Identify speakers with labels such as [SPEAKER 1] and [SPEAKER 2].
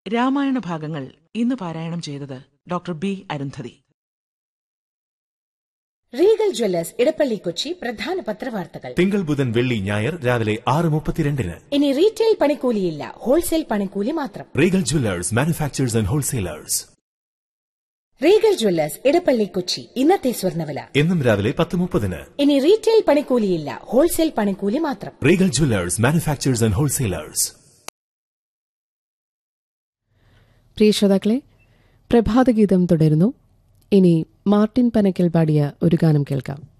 [SPEAKER 1] രാമായണ ഭാഗങ്ങൾ ഇന്ന് പാരായണം ചെയ്തത് doctor B Arundhati
[SPEAKER 2] Regal jewellers Edappally Kochi പ്രധാന പത്രവാർത്തകൾ
[SPEAKER 3] തിങ്കൾ ബുധൻ വെള്ളി ഞായർ രാവിലെ ആറ് മുപ്പത്തിരണ്ടിന്
[SPEAKER 2] ഇനി റീറ്റെയിൽ പണിക്കൂലിയില്ല ഹോൾസെയിൽ പണിക്കൂലി മാത്രം
[SPEAKER 3] Regal jewellers manufacturers and wholesalers
[SPEAKER 2] Regal jewellers Edappally Kochi ഇന്നത്തെ സ്വർണ്ണവില
[SPEAKER 3] എന്നും രാവിലെ പത്ത് മുപ്പതിന്
[SPEAKER 2] ഇനി റീറ്റെയിൽ പണിക്കൂലിയില്ല ഹോൾസെയിൽ പണിക്കൂലി മാത്രം
[SPEAKER 3] Regal jewellers manufacturers and wholesalers
[SPEAKER 4] പ്രിയ ശ്രോതാക്കളെ പ്രഭാതഗീതം തുടരുന്നു ഇനി മാർട്ടിൻ പനക്കൽ പാടിയ ഒരു ഗാനം കേൾക്കാം